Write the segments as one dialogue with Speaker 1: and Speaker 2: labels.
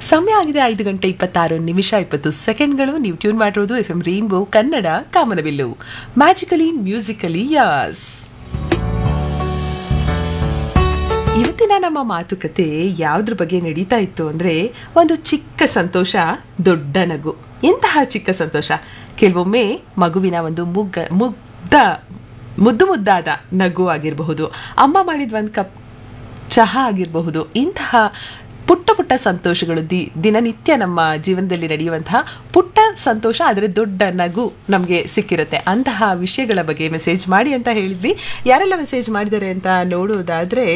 Speaker 1: ಸಮಯ ಆಗಿದೆ ಐದು ಗಂಟೆ ಇಪ್ಪತ್ತಾರು ನಿಮಿಷ ಇಪ್ಪತ್ತು ಸೆಕೆಂಡ್ಗಳು ನೀವು ಟ್ಯೂನ್ ಮಾಡಿರೋದು ಎಫ್ ಎಂ ರೈನ್ಬೋ ಕನ್ನಡ ಕಾಮನಬಿಲ್ಲು ಮ್ಯಾಜಿಕಲಿ ಮ್ಯೂಸಿಕಲಿ ಯಾಸ್ ಇವತ್ತಿನ ನಮ್ಮ ಮಾತುಕತೆ ಯಾವುದ್ರ ಬಗ್ಗೆ ನಡೀತಾ ಇತ್ತು ಅಂದ್ರೆ ಒಂದು ಚಿಕ್ಕ ಸಂತೋಷ ದೊಡ್ಡ ನಗು ಎಂತಹ ಚಿಕ್ಕ ಸಂತೋಷ ಕೆಲವೊಮ್ಮೆ ಮಗುವಿನ ಒಂದು ಮುಗ್ಗ ಮುಗ್ಧ ಮುದ್ದು ಮುದ್ದಾದ ನಗು ಆಗಿರಬಹುದು ಅಮ್ಮ ಮಾಡಿದ ಒಂದು ಕಪ್ ಚಹಾ ಆಗಿರಬಹುದು ಇಂತಹ ಪುಟ್ಟ ಪುಟ್ಟ ಸಂತೋಷಗಳು ದಿ ದಿನನಿತ್ಯ ನಮ್ಮ ಜೀವನದಲ್ಲಿ ನಡೆಯುವಂತಹ ಪುಟ್ಟ ಸಂತೋಷ ಆದರೆ ದೊಡ್ಡ ನಗು ನಮಗೆ ಸಿಕ್ಕಿರುತ್ತೆ ಅಂತಹ ವಿಷಯಗಳ ಬಗ್ಗೆ ಮೆಸೇಜ್ ಮಾಡಿ ಅಂತ ಹೇಳಿದ್ವಿ ಯಾರೆಲ್ಲ ಮೆಸೇಜ್ ಮಾಡಿದ್ದಾರೆ ಅಂತ ನೋಡೋದಾದರೆ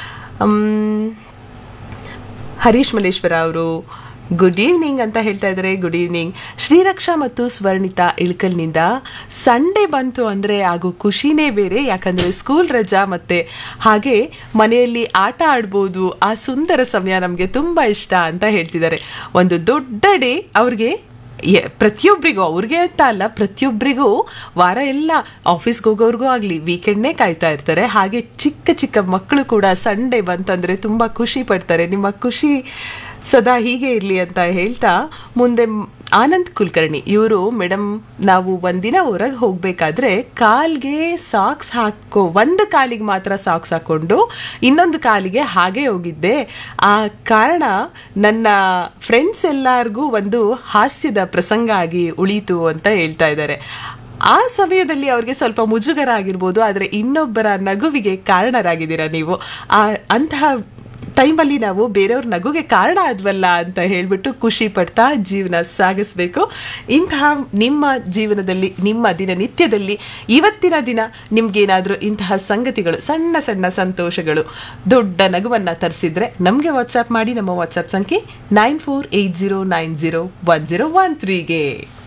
Speaker 1: ಹರೀಶ್ ಮಲ್ಲೇಶ್ವರ ಅವರು ಗುಡ್ ಈವ್ನಿಂಗ್ ಅಂತ ಹೇಳ್ತಾ ಇದ್ದಾರೆ ಗುಡ್ ಈವ್ನಿಂಗ್ ಶ್ರೀರಕ್ಷಾ ಮತ್ತು ಸ್ವರ್ಣಿತಾ ಇಳ್ಕಲ್ನಿಂದ ಸಂಡೇ ಬಂತು ಅಂದರೆ ಆಗೋ ಖುಷಿನೇ ಬೇರೆ ಯಾಕಂದರೆ ಸ್ಕೂಲ್ ರಜಾ ಮತ್ತು ಹಾಗೆ ಮನೆಯಲ್ಲಿ ಆಟ ಆಡ್ಬೋದು ಆ ಸುಂದರ ಸಮಯ ನಮಗೆ ತುಂಬ ಇಷ್ಟ ಅಂತ ಹೇಳ್ತಿದ್ದಾರೆ ಒಂದು ದೊಡ್ಡ ಡೇ ಅವ್ರಿಗೆ ಎ- ಪ್ರತಿಯೊಬ್ಬರಿಗೂ ಅವ್ರಿಗೆ ಅಂತ ಅಲ್ಲ ಪ್ರತಿಯೊಬ್ಬರಿಗೂ ವಾರ ಎಲ್ಲ ಆಫೀಸ್ಗೆ ಹೋಗೋರ್ಗೂ ಆಗಲಿ ವೀಕೆಂಡ್ನೇ ಕಾಯ್ತಾ ಇರ್ತಾರೆ ಹಾಗೆ ಚಿಕ್ಕ ಚಿಕ್ಕ ಮಕ್ಕಳು ಕೂಡ ಸಂಡೇ ಬಂತಂದರೆ ತುಂಬ ಖುಷಿ ಪಡ್ತಾರೆ ನಿಮ್ಮ ಖುಷಿ ಸದಾ ಹೀಗೆ ಇರಲಿ ಅಂತ ಹೇಳ್ತಾ ಮುಂದೆ ಮ್- ಆನಂದ್ ಕುಲಕರ್ಣಿ ಇವರು ಮೇಡಮ್ ನಾವು ಒಂದಿನ ಹೊರಗೆ ಹೋಗಬೇಕಾದ್ರೆ ಕಾಲ್ಗೆ ಸಾಕ್ಸ್ ಹಾಕೋ ಒಂದು ಕಾಲಿಗೆ ಮಾತ್ರ ಸಾಕ್ಸ್ ಹಾಕ್ಕೊಂಡು ಇನ್ನೊಂದು ಕಾಲಿಗೆ ಹಾಗೆ ಹೋಗಿದ್ದೆ ಆ ಕಾರಣ ನನ್ನ ಫ್ರೆಂಡ್ಸ್ ಎಲ್ಲರಿಗೂ ಒಂದು ಹಾಸ್ಯದ ಪ್ರಸಂಗ ಆಗಿ ಉಳೀತು ಅಂತ ಹೇಳ್ತಾ ಇದ್ದಾರೆ ಆ ಸಮಯದಲ್ಲಿ ಅವ್ರಿಗೆ ಸ್ವಲ್ಪ ಮುಜುಗರ ಆಗಿರ್ಬೋದು ಆದರೆ ಇನ್ನೊಬ್ಬರ ನಗುವಿಗೆ ಕಾರಣರಾಗಿದ್ದೀರಾ ನೀವು ಆ ಅಂತಹ ಟೈಮಲ್ಲಿ ನಾವು ಬೇರೆಯವ್ರ ನಗುಗೆ ಕಾರಣ ಆದ್ವಲ್ಲ ಅಂತ ಹೇಳ್ಬಿಟ್ಟು ಖುಷಿ ಪಡ್ತಾ ಜೀವನ ಸಾಗಿಸ್ಬೇಕು ಇಂತಹ ನಿಮ್ಮ ಜೀವನದಲ್ಲಿ ನಿಮ್ಮ ದಿನನಿತ್ಯದಲ್ಲಿ ಇವತ್ತಿನ ದಿನ ನಿಮ್ಗೇನಾದರೂ ಇಂತಹ ಸಂಗತಿಗಳು ಸಣ್ಣ ಸಣ್ಣ ಸಂತೋಷಗಳು ದೊಡ್ಡ ನಗುವನ್ನು ತರಿಸಿದ್ರೆ ನಮಗೆ ವಾಟ್ಸ್ಆ್ಯಪ್ ಮಾಡಿ ನಮ್ಮ ವಾಟ್ಸ್ಆ್ಯಪ್ ಸಂಖ್ಯೆ nine four eight zero nine zero one zero one ತ್ರೀಗೆ